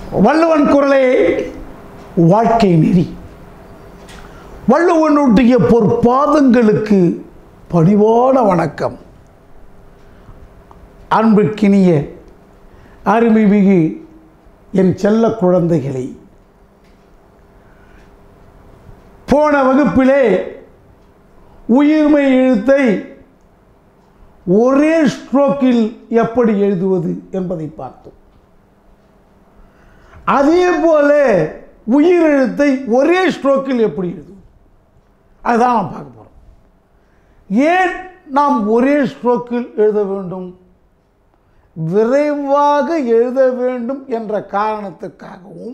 வள்ளுவன் குரலே வாழ்க்கை நெறி வள்ளுவனுடைய பொற்பாதங்களுக்கு பணிவான வணக்கம் அன்புக்கினிய அருமைமிகு என் செல்ல குழந்தைகளை போன வகுப்பிலே உயிர்மை எழுத்தை ஒரே ஸ்ட்ரோக்கில் எப்படி எழுதுவது என்பதை பார்த்தோம் அதே போல உயிரெழுத்தை ஒரே ஸ்ட்ரோக்கில் எப்படி எழுதுவது அதுதான் நாம் பார்க்க போகிறோம் ஏன் நாம் ஒரே ஸ்ட்ரோக்கில் எழுத வேண்டும் விரைவாக எழுத வேண்டும் என்ற காரணத்துக்காகவும்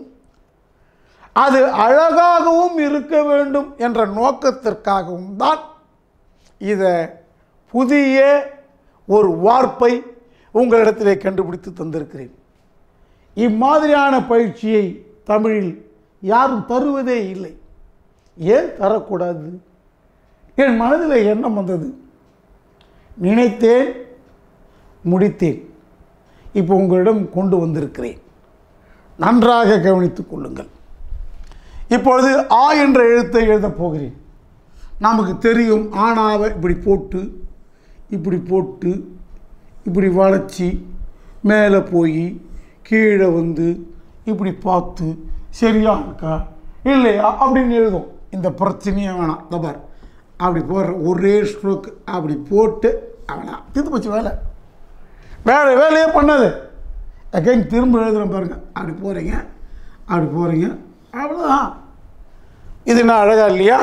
அது அழகாகவும் இருக்க வேண்டும் என்ற நோக்கத்திற்காகவும் தான் இதை புதிய ஒரு வார்ப்பை உங்களிடத்திலே கண்டுபிடித்து தந்திருக்கிறேன் இம்மாதிரியான பயிற்சியை தமிழில் யாரும் தருவதே இல்லை ஏன் தரக்கூடாது என் மனதில் எண்ணம் வந்தது நினைத்தேன் முடித்தேன் இப்போ உங்களிடம் கொண்டு வந்திருக்கிறேன் நன்றாக கவனித்துக் கொள்ளுங்கள் இப்பொழுது ஆ என்ற எழுத்தை எழுதப் போகிறேன் நமக்கு தெரியும் ஆனாவை இப்படி போட்டு இப்படி போட்டு இப்படி வளைச்சி மேலே போய் கீழே வந்து இப்படி பார்த்து சரியா இருக்கா இல்லையா அப்படின்னு எழுதும் இந்த பிரச்சனையே வேணாம் தபார் அப்படி போடுற ஒரே ஸ்ட்ரோக் அப்படி போட்டு அவனா தீர்த்து போச்சு வேலை வேறு வேலையே பண்ணாது அகைன் திரும்ப எழுதுகிறேன் பாருங்கள் அப்படி போகிறீங்க அப்படி போகிறீங்க அவ்வளோதான் இது என்ன அழகா இல்லையா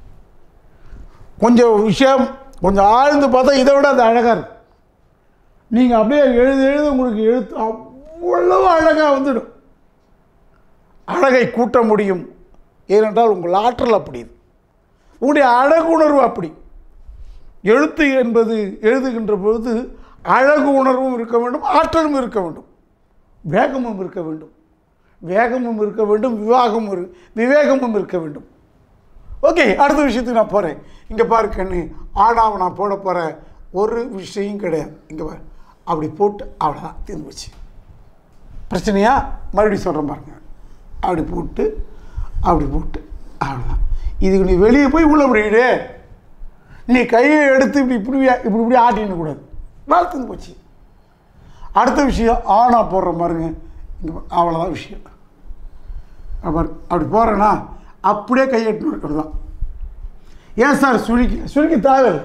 கொஞ்சம் விஷயம் கொஞ்சம் ஆழ்ந்து பார்த்தா இதை விட அது அழகாக இருக்கு நீங்கள் அப்படியே எழுத எழுத உங்களுக்கு எழுத்து அவ்வளவு அழகாக வந்துடும் அழகை கூட்ட முடியும் ஏனென்றால் உங்கள் ஆற்றல் அப்படி இது உங்களுடைய அழகுணர்வு அப்படி எழுத்து என்பது எழுதுகின்ற பொழுது அழகு உணர்வும் இருக்க வேண்டும் ஆற்றலும் இருக்க வேண்டும் வேகமும் இருக்க வேண்டும் வேகமும் இருக்க வேண்டும் விவாகமும் இரு விவேகமும் இருக்க வேண்டும் ஓகே அடுத்த விஷயத்துக்கு நான் போகிறேன் இங்கே பாரு கண்ணு ஆடாவை நான் போட போகிற ஒரு விஷயம் கிடையாது இங்கே பாரு அப்படி போட்டு அவ்வளோதான் தீர்ந்து போச்சு பிரச்சனையா மறுபடியும் சொல்கிறேன் பாருங்க அப்படி போட்டு அப்படி போட்டு அவ்வளோதான் இதுக்கு நீ வெளியே போய் உள்ள முடியுடு நீ கையை எடுத்து இப்படி இப்படி இப்படி இப்படி ஆட்டின்னு கூடாது நாள் தீர்ந்து போச்சு அடுத்த விஷயம் ஆனா போடுற பாருங்க இங்கே அவ்வளோதான் விஷயம் அப்படி அப்படி போகிறேன்னா அப்படியே கையெட்டணும் இருக்கிறது தான் ஏன் சார் சுழிக்க சுழிக்க தேவையில்லை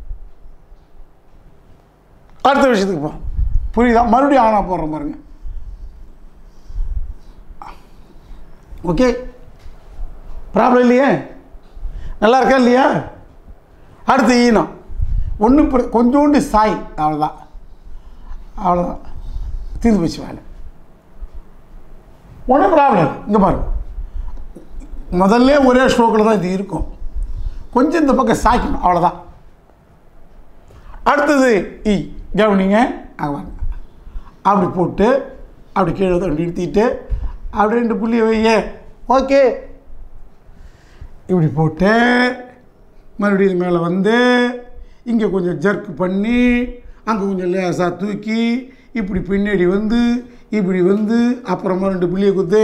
அடுத்த விஷயத்துக்கு போ புரியுதா மறுபடியும் ஆனா போடுறேன் பாருங்க ஓகே ப்ராப்ளம் இல்லையே நல்லா இருக்கா இல்லையா அடுத்து ஈனம் ஒன்றும் கொஞ்சோண்டு சாய் அவ்வளோதான் அவ்வளோதான் தீர்ந்து போச்சு வேலை ஒன்றும் ப்ராப்ளம் இங்கே பாருங்க முதல்ல ஒரே ஸ்ட்ரோக்கில் தான் இது இருக்கும் கொஞ்சம் இந்த பக்கம் சாய்க்கணும் அவ்வளோதான் அடுத்தது இ கவனிங்க அங்கே வாங்க அப்படி போட்டு அப்படி கீழே வந்து நிறுத்திட்டு அப்படி ரெண்டு புள்ளியை வைய ஓகே இப்படி போட்டு மறுபடியும் இது மேலே வந்து இங்கே கொஞ்சம் ஜர்க் பண்ணி அங்கே கொஞ்சம் லேசாக தூக்கி இப்படி பின்னாடி வந்து இப்படி வந்து அப்புறமா ரெண்டு புள்ளியை குத்து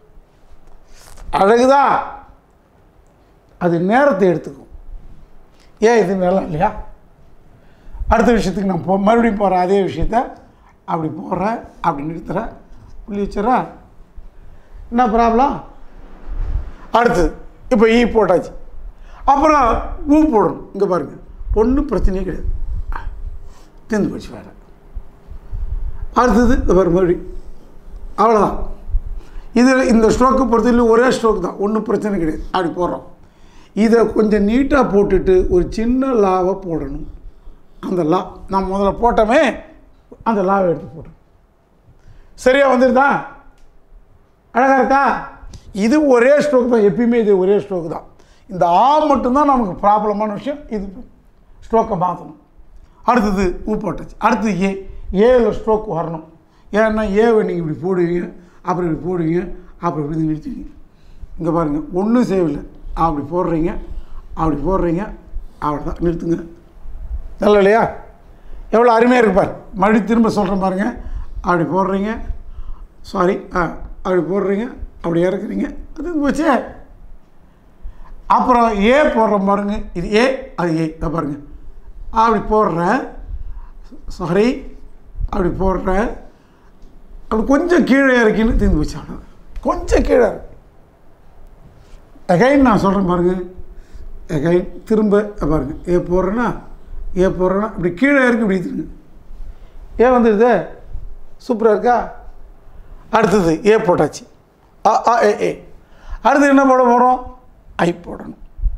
அழகுதா அது நேரத்தை எடுத்துக்கும் ஏன் இது நல்லா இல்லையா அடுத்த விஷயத்துக்கு நான் போ மறுபடியும் போகிறேன் அதே விஷயத்த அப்படி போடுறேன் அப்படி நிறுத்துகிறேன் புள்ளி வச்சுறேன் என்ன ப்ராப்ளம் அடுத்தது இப்போ ஈ போட்டாச்சு அப்புறம் ஊ போடணும் இங்கே பாருங்கள் ஒன்றும் பிரச்சனையே கிடையாது தீர்ந்து போச்சு வேறு அடுத்தது இந்த பாரு மறுபடி அவ்வளோதான் இது இந்த ஸ்ட்ரோக்கு பொறுத்தவரையிலும் ஒரே ஸ்ட்ரோக் தான் ஒன்றும் பிரச்சனை கிடையாது அப்படி போடுறோம் இதை கொஞ்சம் நீட்டாக போட்டுட்டு ஒரு சின்ன லாவை போடணும் அந்த லா நான் முதல்ல போட்டோமே அந்த லாவை எடுத்து போட்டோம் சரியாக வந்துருதா அழகாக இருக்கா இது ஒரே ஸ்ட்ரோக் தான் எப்பயுமே இது ஒரே ஸ்ட்ரோக் தான் இந்த ஆ மட்டும்தான் நமக்கு ப்ராப்ளமான விஷயம் இது ஸ்ட்ரோக்கை மாற்றணும் அடுத்தது ஊ போட்டாச்சு அடுத்தது ஏ ஏவில் ஸ்ட்ரோக் வரணும் ஏன்னா ஏவை நீங்கள் இப்படி போடுவீங்க அப்புறம் இப்படி போடுவீங்க அப்புறம் இப்படி நிறுத்துவீங்க இங்கே பாருங்கள் ஒன்றும் செய்யவில்லை அப்படி போடுறீங்க அப்படி போடுறீங்க அவ்வளோதான் நிறுத்துங்க நல்ல இல்லையா எவ்வளோ அருமையாக இருப்பார் மறுபடியும் திரும்ப சொல்கிறேன் பாருங்க அப்படி போடுறீங்க சாரி ஆ அப்படி போடுறீங்க அப்படி இறக்குறீங்க அது போச்சு அப்புறம் ஏ போடுறோம் பாருங்க இது ஏ அது ஏ இதை பாருங்க அப்படி போடுறேன் சாரி அப்படி போடுறேன் அப்படி கொஞ்சம் கீழே இறக்கின்னு தீர்ந்து போச்சு அவ்வளோதான் கொஞ்சம் கீழே இறக்கு. எகைன் நான் சொல்கிறேன் பாருங்க எகைன் திரும்ப இதை பாருங்க ஏ போடுறேன்னா ஏ போடுறேன்னா இப்படி கீழே இறக்கி இப்படி திருங்க ஏ வந்துடுது சூப்பராக இருக்கா அடுத்தது ஏ போட்டாச்சு அ ஆ ஏ ஏ அடுத்து என்ன போட போகிறோம் ஐ போடணும்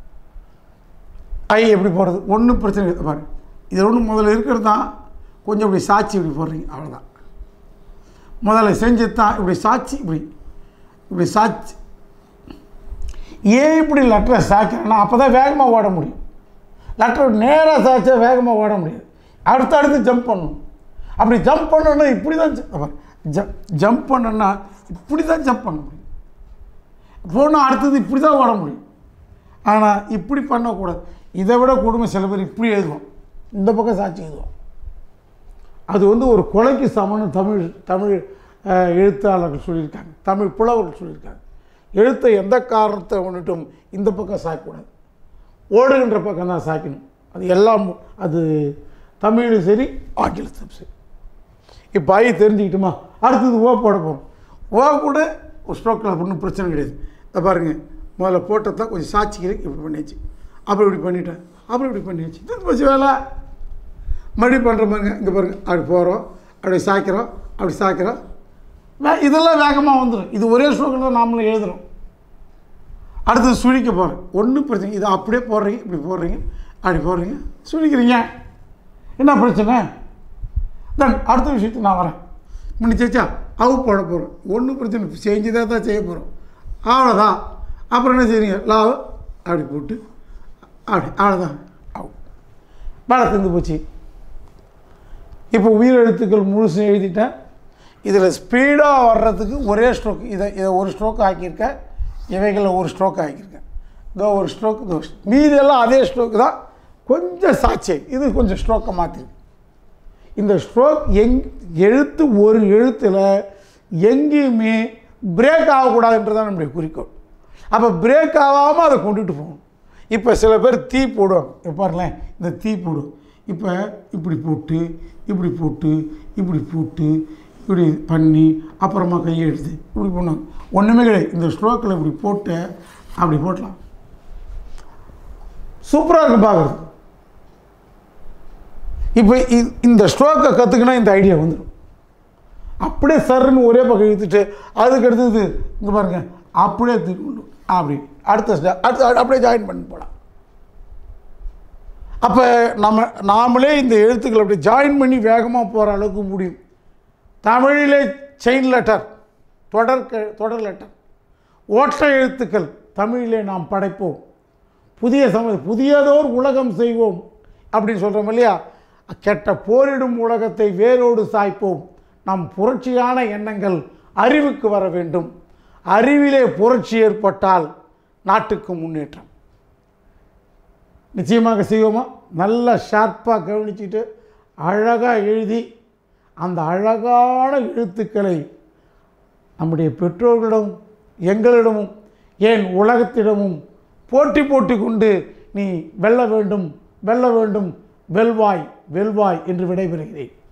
ஐ எப்படி போடுறது ஒன்றும் பிரச்சனை இல்லை பாருங்க இது ஒன்று முதல்ல இருக்கிறது தான் கொஞ்சம் இப்படி சாட்சி இப்படி போடுறீங்க அவ்வளோதான் முதல்ல செஞ்சது தான் இப்படி சாட்சி இப்படி இப்படி சாட்சி ஏன் இப்படி லெட்டரை சாய்க்கிறேன்னா அப்போ தான் வேகமாக ஓட முடியும் லெட்டர் நேராக சாய்ச்சா வேகமாக ஓட முடியாது அடுத்து அடுத்து ஜம்ப் பண்ணணும் அப்படி ஜம்ப் பண்ணணும்னா இப்படி தான் ஜம்ப் ஜம்ப் பண்ணணும்னா இப்படி தான் ஜம்ப் பண்ண முடியும் போனால் அடுத்தது இப்படி தான் ஓட முடியும் ஆனால் இப்படி பண்ணக்கூடாது இதை விட கொடுமை சில பேர் இப்படி எழுதுவோம் இந்த பக்கம் சாட்சி எழுதுவோம் அது வந்து ஒரு கொலைக்கு சமன்னு தமிழ் தமிழ் அஹ், எழுத்தாளர்கள் சொல்லியிருக்காங்க தமிழ் புலவர்கள் சொல்லியிருக்காங்க எழுத்தை எந்த காரணத்தை முன்னிட்டும் இந்த பக்கம் சாய்க்கக்கூடாது ஓடுகின்ற பக்கம் தான் சாய்க்கணும் அது எல்லாம் அது தமிழும் சரி ஆங்கிலத்தும் சரி இப்போ ஐ தெரிஞ்சுக்கிட்டுமா அடுத்தது ஓ போட போகிறோம் ஓ கூட ஒரு ஸ்ட்ரோக்கில் ஒன்றும் பிரச்சனை கிடையாது இதை பாருங்கள் முதல்ல போட்டதான் கொஞ்சம் சாட்சிக்கிறேன் இப்படி பண்ணியாச்சு அப்புறம் இப்படி பண்ணிட்டேன் அப்புறம் இப்படி பண்ணியாச்சு இது போச்சு வேலை மறுபடியும் பண்ணுற பாருங்க இங்கே பாருங்கள் அப்படி போகிறோம் அப்படி சாய்க்கிறோம் அப்படி சாய்க்கிறோம் வே இதெல்லாம் வேகமாக வந்துடும் இது ஒரே ஸ்ட்ரோக்கில் தான் நாமளும் எழுதுகிறோம் அடுத்தது சுழிக்க போகிறேன் ஒன்றும் பிரச்சனை இதை அப்படியே போடுறீங்க இப்படி போடுறீங்க அப்படி போடுறீங்க சுழிக்கிறீங்க என்ன பிரச்சனை தென் அடுத்த விஷயத்துக்கு நான் வரேன் முடிச்சாச்சா அவு போட போகிறோம் ஒன்றும் பிரச்சனை இல்லை. செஞ்சுதான் தான் செய்ய போகிறோம் அவ்வளோதான் அப்புறம் என்ன செய்றீங்க லாவ் அப்படி போட்டு அப்படி அவ்வளோதான் அவு வேலை தந்து போச்சு இப்போ உயிரெழுத்துக்கள் முழுசும் எழுதிட்டேன் இதில் ஸ்பீடாக வர்றதுக்கு ஒரே ஸ்ட்ரோக் இதை இதை ஒரு ஸ்ட்ரோக் ஆக்கியிருக்கேன் இவைகளில் ஒரு ஸ்ட்ரோக் ஆக்கியிருக்கேன் இதோ ஒரு ஸ்ட்ரோக் இதோ மீதெல்லாம் அதே ஸ்ட்ரோக் தான் கொஞ்சம் சாட்சி இது கொஞ்சம் ஸ்ட்ரோக்கை மாற்றிருக்கு இந்த ஸ்ட்ரோக் எங் எழுத்து ஒரு எழுத்தில் எங்கேயுமே பிரேக் ஆகக்கூடாதுன்றது தான் நம்முடைய குறிக்கோள் அப்போ பிரேக் ஆகாமல் அதை கொண்டுட்டு போகணும் இப்போ சில பேர் தீ போடுவாங்க இப்போ பாருங்களேன் இந்த தீ போடும் இப்போ இப்படி போட்டு இப்படி போட்டு இப்படி போட்டு இப்படி பண்ணி அப்புறமா கையை எடுத்து இப்படி பண்ணுவாங்க ஒன்றுமே கிடையாது இந்த ஸ்ட்ரோக்கில் இப்படி போட்டு அப்படி போட்டலாம் சூப்பராக இருக்கும் பார்க்குறது இப்போ இ- இந்த ஸ்ட்ரோக்கை கற்றுக்கினா இந்த ஐடியா வந்துடும் அப்படியே சர்ன்னு ஒரே பக்கம் இழுத்துட்டு அதுக்கு அடுத்தது இங்கே பாருங்க அப்படியே திரும்ப அப்படி அடுத்த step, அடுத்து அ- அப்படியே ஜாயின் பண்ணி போகலாம் அப்போ நம்ம நாமளே இந்த எழுத்துக்களை அப்படி ஜாயின் பண்ணி வேகமாக போகிற அளவுக்கு முடியும் தமிழிலே செயின் லெட்டர் தொடர் க- தொடர் லெட்டர் ஓட்ட எழுத்துக்கள் தமிழிலே நாம் படைப்போம் புதிய சம புதியதோர் உலகம் செய்வோம் அப்படின்னு சொல்கிறோம் இல்லையா கெட்ட போரிடும் உலகத்தை வேரோடு சாய்ப்போம் நம் புரட்சியான எண்ணங்கள் அறிவுக்கு வர வேண்டும் அறிவிலே புரட்சி ஏற்பட்டால் நாட்டுக்கு முன்னேற்றம் நிச்சயமாக செய்வோமா நல்லா ஷார்ப்பாக கவனிச்சுட்டு அழகாக எழுதி அந்த அழகான எழுத்துக்களை நம்முடைய பெற்றோர்களிடம் எங்களிடமும் ஏன் உலகத்திடமும் போட்டி போட்டி கொண்டு நீ வெல்ல வேண்டும் வெல்ல வேண்டும் வெல்வாய் வெல்வாய் என்று விடைபெறுகிறேன்